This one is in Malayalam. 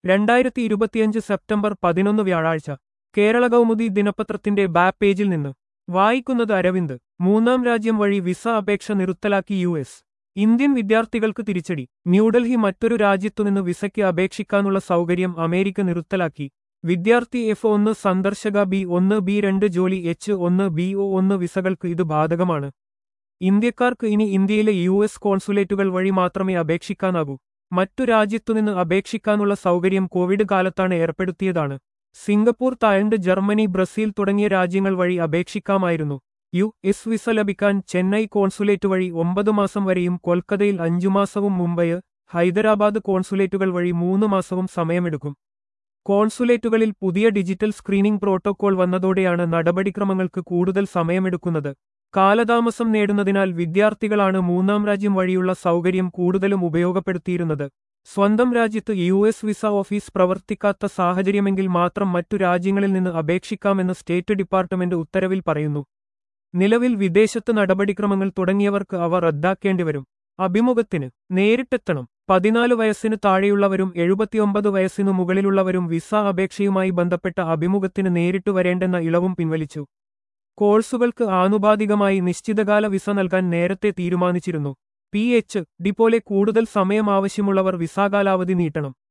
രണ്ടായിരത്തി ഇരുപത്തിയഞ്ച് സെപ്റ്റംബർ പതിനൊന്ന് വ്യാഴാഴ്ച കേരള കൗമുദി ദിനപത്രത്തിന്റെ ബാക്ക് പേജിൽ നിന്ന് വായിക്കുന്നത് അരവിന്ദ് മൂന്നാം രാജ്യം വഴി വിസ അപേക്ഷ നിർത്തലാക്കി യു എസ് ഇന്ത്യൻ വിദ്യാർത്ഥികൾക്ക് തിരിച്ചടി ന്യൂഡൽഹി മറ്റൊരു രാജ്യത്തുനിന്ന് വിസയ്ക്ക് അപേക്ഷിക്കാനുള്ള സൗകര്യം അമേരിക്ക നിർത്തലാക്കി വിദ്യാർത്ഥി എഫ് ഒന്ന് സന്ദർശക ബി ഒന്ന് ബി രണ്ട് ജോലി എച്ച് ഒന്ന് ബി ഒ ഒന്ന് വിസകൾക്ക് ഇത് ബാധകമാണ് ഇന്ത്യക്കാർക്ക് ഇനി ഇന്ത്യയിലെ യു എസ് കോൺസുലേറ്റുകൾ വഴി മാത്രമേ അപേക്ഷിക്കാനാകൂ മറ്റു രാജ്യത്തുനിന്ന് അപേക്ഷിക്കാനുള്ള സൗകര്യം കോവിഡ് കാലത്താണ് ഏർപ്പെടുത്തിയതാണ് സിംഗപ്പൂർ തായ്ലൻഡ് ജർമ്മനി ബ്രസീൽ തുടങ്ങിയ രാജ്യങ്ങൾ വഴി അപേക്ഷിക്കാമായിരുന്നു യു എസ് വിസ ലഭിക്കാൻ ചെന്നൈ കോൺസുലേറ്റ് വഴി ഒമ്പത് മാസം വരെയും കൊൽക്കത്തയിൽ അഞ്ചു മാസവും മുംബൈ ഹൈദരാബാദ് കോൺസുലേറ്റുകൾ വഴി മൂന്ന് മാസവും സമയമെടുക്കും കോൺസുലേറ്റുകളിൽ പുതിയ ഡിജിറ്റൽ സ്ക്രീനിംഗ് പ്രോട്ടോകോൾ വന്നതോടെയാണ് നടപടിക്രമങ്ങൾക്ക് കൂടുതൽ സമയമെടുക്കുന്നത് കാലതാമസം നേടുന്നതിനാൽ വിദ്യാർത്ഥികളാണ് മൂന്നാം രാജ്യം വഴിയുള്ള സൗകര്യം കൂടുതലും ഉപയോഗപ്പെടുത്തിയിരുന്നത് സ്വന്തം രാജ്യത്ത് യു എസ് വിസ ഓഫീസ് പ്രവർത്തിക്കാത്ത സാഹചര്യമെങ്കിൽ മാത്രം മറ്റു രാജ്യങ്ങളിൽ നിന്ന് അപേക്ഷിക്കാമെന്ന് സ്റ്റേറ്റ് ഡിപ്പാർട്ട്മെന്റ് ഉത്തരവിൽ പറയുന്നു നിലവിൽ വിദേശത്ത് നടപടിക്രമങ്ങൾ തുടങ്ങിയവർക്ക് അവ റദ്ദാക്കേണ്ടിവരും അഭിമുഖത്തിന് നേരിട്ടെത്തണം പതിനാല് വയസ്സിന് താഴെയുള്ളവരും എഴുപത്തിയൊമ്പത് വയസ്സിനു മുകളിലുള്ളവരും വിസ അപേക്ഷയുമായി ബന്ധപ്പെട്ട അഭിമുഖത്തിന് നേരിട്ട് വരേണ്ടെന്ന ഇളവും പിൻവലിച്ചു കോഴ്സുകൾക്ക് ആനുപാതികമായി നിശ്ചിതകാല വിസ നൽകാൻ നേരത്തെ തീരുമാനിച്ചിരുന്നു പി എച്ച് ഡി പോലെ കൂടുതൽ സമയം ആവശ്യമുള്ളവർ വിസാകാലാവധി നീട്ടണം